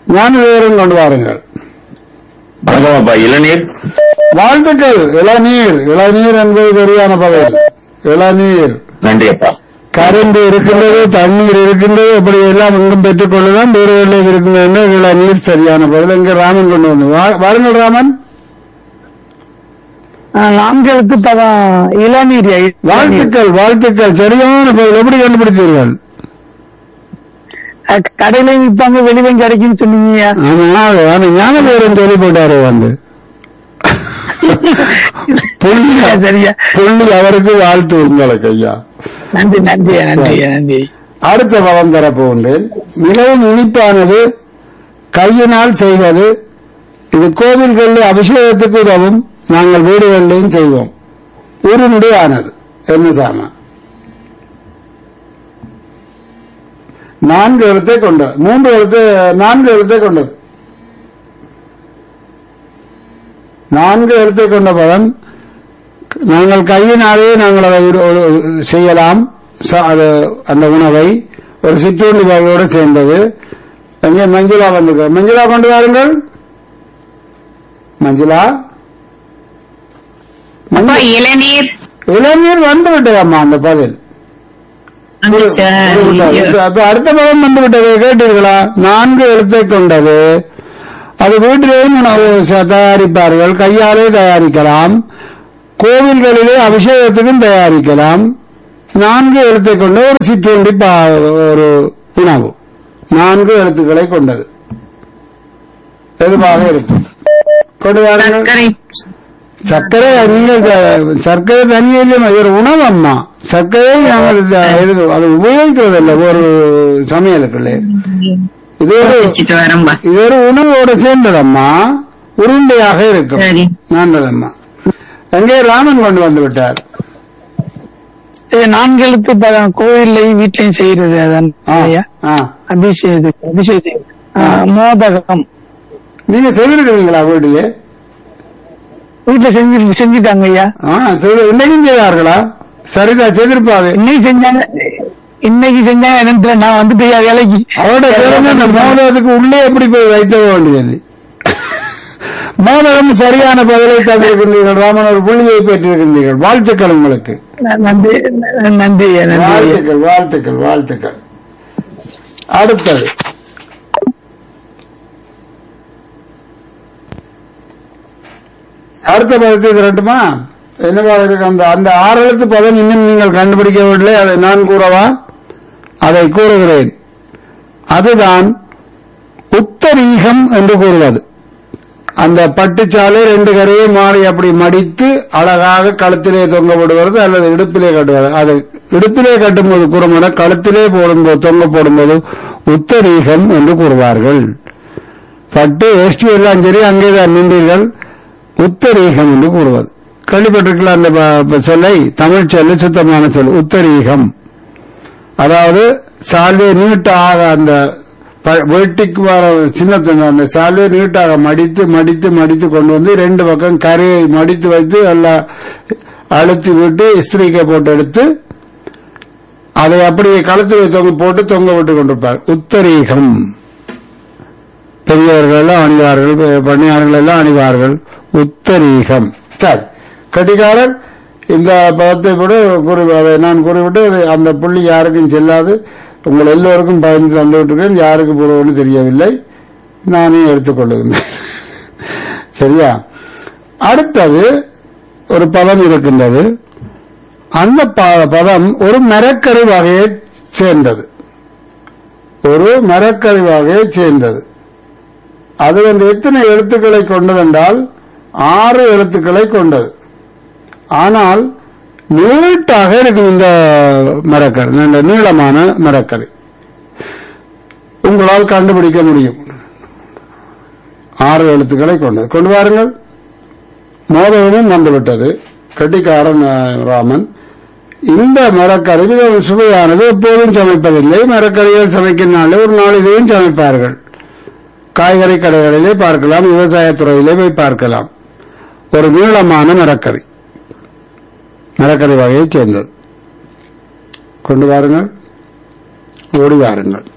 ஞானதேவரும் கொண்டு வாருங்கள் வணக்கம் அப்பா இளநீர் வாழ்த்துக்கள் இளநீர் இளநீர் என்பது சரியான பதில் இளநீர் நன்றி அப்பா கரும்பு இருக்கின்றது தண்ணீர் இருக்கின்றது அப்படி எல்லாம் இங்கும் பெற்றுக் கொள்ளலாம் வீடுகளில் இருக்கின்றது இளநீர் சரியான பதில் இங்க ராமன் கொண்டு வந்து வா- வாருங்கள் ராமன் நான்களுக்கு பதம் இளநீர் ஐயா. இளநீர். வாழ்த்துக்கள் வாழ்த்துக்கள் சரியான பதில் எப்படி கண்டுபிடித்தீர்கள் அஹ் கடையில விற்பாங்க வெளியிலும் கிடைக்கும்னு சொன்னீங்க ஆமா ஆனா ஞானதேவரும் சொல்லி போட்டாரு வந்து புள்ளி சரியா புள்ளி அவருக்கு வாழ்த்து உங்களுக்கு ஐயா நன்றி நன்றி நன்றி நன்றி அடுத்த பலம் தரப்போகின்றேன் மிகவும் இனிப்பானது கையினால் செய்வது இது கோவில்களில் அபிஷேகத்துக்கு உதவும் நாங்கள் வீடுகளிலையும் செய்வோம் உருண்டு ஆனது என்ன சாமா நான்கு எழுத்தை கொண்டது மூன்று எழுத்து நான்கு எழுத்தை கொண்டது நான்கு எழுத்தை கொண்ட பதம் நாங்கள் கையினாலே நாங்கள் அதை ஒரு- ஒரு- செய்யலாம் ச- அது அந்த உணவை ஒரு சிற்றுண்டி வகையோடு சேர்ந்தது எங்கே மஞ்சுளா வந்திருக்க மஞ்சுளா கொண்டு வாருங்கள் மஞ்சுளா அப்பா இளநீர் இளநீர் வந்து விட்டதம்மா அந்த பதில் வந்துச்சா? இப்ப- அப்ப அடுத்த பதம் வந்து விட்டது கேட்டீர்களா நான்கு எழுத்தை கொண்டது அது வீட்டிலேயும் உணவு ச- தயாரிப்பார்கள் கையாலே தயாரிக்கலாம் கோவில்களிலே அபிஷேகத்துக்கும் தயாரிக்கலாம் நான்கு எழுத்தை கொண்ட ஒரு சிற்றுண்டி பா- ஒரு உணவு நான்கு எழுத்துக்களை கொண்டது எதுவாக இருக்கும் கொண்டு வாருங்கள் சர்க்கரை சர்க்கரை நீங்கள் த- சர்க்கரை தண்ணியிலும் அது ஒரு உணவு அம்மா சர்க்கரை நாங்கள் இந்த இது அது உபயோகிக்கிறதில்ல ஒரு சமையலுக்குள்ளே இது ஒரு வச்சுட்டு வரம்பா இது ஒரு உணவோடு சேர்ந்ததம்மா உருண்டையாக இருக்கும் சரி நல்லதம்மா எங்கே ராமன் கொண்டு வந்து விட்டார் இது நான்களுக்கு பதம் கோவில்லையும் வீட்லயும் செய்யறது அதான் ஆ, ஐயா ஆ. அபிஷேகம் அபிஷேகம் ஆ, மோதகம் நீங்க செய்திருக்கிறீங்களா வீடியே வீட்டுல செஞ்சு செஞ்சுட்டாங்க ஐயா ஆ செய்து- இன்னைக்கும் செய்தார்களா சரிதா செய்திருப்பாரு இன்னைக்கு செஞ்சாங்க இன்னைக்கு செஞ்சாங்க என்னன்னு தெரியல. நான் வந்துட்டு ஐயா வேலைக்கு அவரோட பிறந்த அந்த மோதகத்துக்கு உள்ளே எப்படி போய் வைக்க வேண்டியது மோதகம் சரியான பதிலை தந்திருக்கின்றீர்கள் ராமன் ஒரு புள்ளியை பெற்றிருக்கின்றீர்கள் வாழ்த்துக்கள் உங்களுக்கு நன்றி நன்றி ஐயா, நன்றி ஐயா. வாழ்த்துக்கள் வாழ்த்துக்கள் வாழ்த்துக்கள் அடுத்தது அடுத்த பதத்தை திரட்டுமா என்னவா இருக்கு அந்த அந்த ஆறு எழுத்து பதம் இன்னும் நீங்கள் கண்டுபிடிக்கவில்லை அதை நான் கூறவா அதை கூறுகிறேன் அதுதான் உத்தரீகம் என்று கூறுவது அந்த பட்டுச்சாலை ரெண்டு கரையை மாறி அப்படி மடித்து அழகாக கழுத்திலே தொங்க விடுவது அல்லது இடுப்பிலே கட்டுவது அது இடுப்பிலே கட்டும்போது கூறும்போது கழுத்திலே போடும்போது தொங்க போடும்போது உத்தரீகம் என்று கூறுவார்கள் பட்டு வேஷ்டி எல்லாம் சரி அங்கேதான் நின்றீர்கள் உத்தரீகம் என்று கூறுவது கேள்விப்பட்டிருக்கலாம் அந்த ப- ப- சொல்லை தமிழ் சொல்லு சுத்தமான சொல் உத்தரீகம் அதாவது சால்வை நீட்டாக அந்த ப- வேட்டிக்கு வர சின்னத்தின் அந்த சால்வை நீட்டாக மடித்து மடித்து மடித்து கொண்டு வந்து ரெண்டு பக்கம் கரையை மடித்து வைத்து எல்லாம் அழுத்தி விட்டு இஸ்திரிக்கை போட்டு எடுத்து அதை அப்படியே கழுத்தில் தொங்க போட்டு தொங்க விட்டு கொண்டிருப்பார் உத்தரீகம் பெரியவர்கள் எல்லாம் அணிவார்கள் பெ- பணியாளர்கள் எல்லாம் அணிவார்கள் உத்தரீகம் சரி கட்டிக்காரர் இந்த பதத்தை கூட கூறி அதை நான் கூறிவிட்டு அது அந்த புள்ளி யாருக்கும் செல்லாது உங்கள் எல்லோருக்கும் பகிர்ந்து தந்து விட்டுருக்கேன் யாருக்கு போடுவோன்னு தெரியவில்லை நானே எடுத்துக்கொள்ளுகின்றேன் சரியா அடுத்தது ஒரு பதம் இருக்கின்றது அந்த ப- பதம் ஒரு மரக்கறி வகையை சேர்ந்தது ஒரு மரக்கறி வகையை சேர்ந்தது அது வந்து எத்தனை எழுத்துக்களை கொண்டதென்றால் ஆறு எழுத்துக்களை கொண்டது ஆனால் நீட்டாக இருக்கும் இந்த மரக்கறி நல்ல நீளமான மரக்கறி உங்களால் கண்டுபிடிக்க முடியும் ஆறு எழுத்துக்களை கொண்டது கொண்டு வாருங்கள் மோதகமும் வந்துவிட்டது கட்டிக்காரன் அஹ், ராமன் இந்த மரக்கறி மிகவும் சுவையானது எப்போதும் சமைப்பதில்லை மரக்கறிகள் சமைக்கினாலே ஒரு நாள் இதையும் சமைப்பார்கள் காய்கறி கடைகளிலே பார்க்கலாம் விவசாயத்துறையிலே போய் பார்க்கலாம் ஒரு நீளமான மரக்கறி மரக்கறி வகையைச் சேர்ந்தது கொண்டு வாருங்கள் ஓடி வாருங்கள்